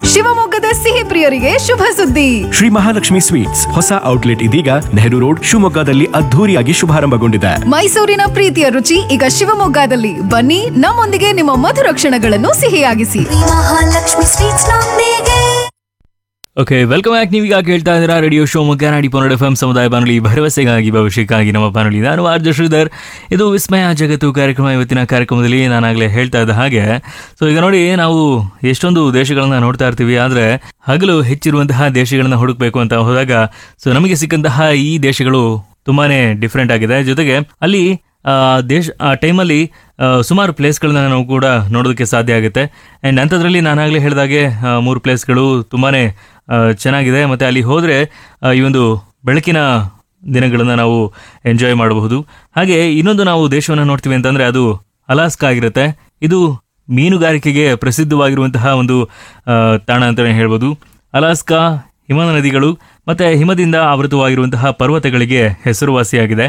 ಶಿವಮೊಗ್ಗದ ಸಿಹಿ ಪ್ರಿಯರಿಗೆ ಶುಭ ಸುದ್ದಿ ಶ್ರೀ ಮಹಾಲಕ್ಷ್ಮಿ ಸ್ವೀಟ್ಸ್ ಹೊಸ ಔಟ್ಲೆಟ್ ಇದೀಗ ನೆಹರು ರೋಡ್ ಶಿವಮೊಗ್ಗದಲ್ಲಿ ಅದ್ಧೂರಿಯಾಗಿ ಶುಭಾರಂಭಗೊಂಡಿದೆ ಮೈಸೂರಿನ ಪ್ರೀತಿಯ ರುಚಿ ಈಗ ಶಿವಮೊಗ್ಗದಲ್ಲಿ ಬನ್ನಿ ನಮ್ಮೊಂದಿಗೆ ನಿಮ್ಮ ಮಧುರ ಕ್ಷಣಗಳನ್ನು ಸಿಹಿಯಾಗಿಸಿ ಮಹಾಲಕ್ಷ್ಮಿ ಸ್ವೀಟ್ಸ್ ನೊಂದಿಗೆ ಓಕೆ ವೆಲ್ಕಮ್ ಬ್ಯಾಕ್ ನೀವೀಗ ಕೇಳ್ತಾ ಇದ್ದೀರಾ ರೇಡಿಯೋ ಶೋ ಮುಗ್ಗನಾಡಿ ಪೊನ್ನಡ ಎಫ್ ಎಂ ಸಮುದಾಯ ಬಾನುಲಿ ಭರವಸೆಗಾಗಿ ಭವಿಷ್ಯಕ್ಕಾಗಿ ನಮ್ಮ ಬಾನುಲಿ ನಾನು ಆರ್ಜ ಶ್ರೀಧರ್ ಇದು ವಿಸ್ಮಯ ಜಗತ್ತು ಕಾರ್ಯಕ್ರಮ ಇವತ್ತಿನ ಕಾರ್ಯಕ್ರಮದಲ್ಲಿ ನಾನಾಗಲೇ ಹೇಳ್ತಾ ಇದ್ದ ಹಾಗೆ ಸೊ ಈಗ ನೋಡಿ ನಾವು ಎಷ್ಟೊಂದು ದೇಶಗಳನ್ನ ನೋಡ್ತಾ ಇರ್ತೀವಿ ಆದರೆ ಹಗಲು ಹೆಚ್ಚಿರುವಂತಹ ದೇಶಗಳನ್ನ ಹುಡುಕ್ಬೇಕು ಅಂತ ಹೋದಾಗ ಸೊ ನಮಗೆ ಸಿಕ್ಕಂತಹ ಈ ದೇಶಗಳು ತುಂಬಾನೇ ಡಿಫ್ರೆಂಟ್ ಆಗಿದೆ ಜೊತೆಗೆ ಅಲ್ಲಿ ಆ, ದೇಶ ಆ ಟೈಮಲ್ಲಿ ಸುಮಾರು ಪ್ಲೇಸ್ಗಳನ್ನ ನಾವು ಕೂಡ ನೋಡೋದಕ್ಕೆ ಸಾಧ್ಯ ಆಗುತ್ತೆ ಆ್ಯಂಡ್ ಅಂಥದ್ರಲ್ಲಿ ನಾನಾಗಲೇ ಹೇಳಿದಾಗೆ ಆ, ಮೂರು ಪ್ಲೇಸ್ಗಳು ತುಂಬಾ ಚೆನ್ನಾಗಿದೆ ಮತ್ತು ಅಲ್ಲಿ ಹೋದರೆ ಈ ಒಂದು ಬೆಳಕಿನ ದಿನಗಳನ್ನು ನಾವು ಎಂಜಾಯ್ ಮಾಡಬಹುದು ಹಾಗೆ ಇನ್ನೊಂದು ನಾವು ದೇಶವನ್ನು ನೋಡ್ತೀವಿ ಅಂತಂದರೆ ಅದು ಅಲಾಸ್ಕಾ ಆಗಿರುತ್ತೆ ಇದು ಮೀನುಗಾರಿಕೆಗೆ ಪ್ರಸಿದ್ಧವಾಗಿರುವಂತಹ ಒಂದು ಆ, ತಾಣ ಅಂತಲೇ ಹೇಳ್ಬೋದು ಅಲಾಸ್ಕಾ ಹಿಮ ನದಿಗಳು ಮತ್ತು ಹಿಮದಿಂದ ಆವೃತವಾಗಿರುವಂತಹ ಪರ್ವತಗಳಿಗೆ ಹೆಸರುವಾಸಿಯಾಗಿದೆ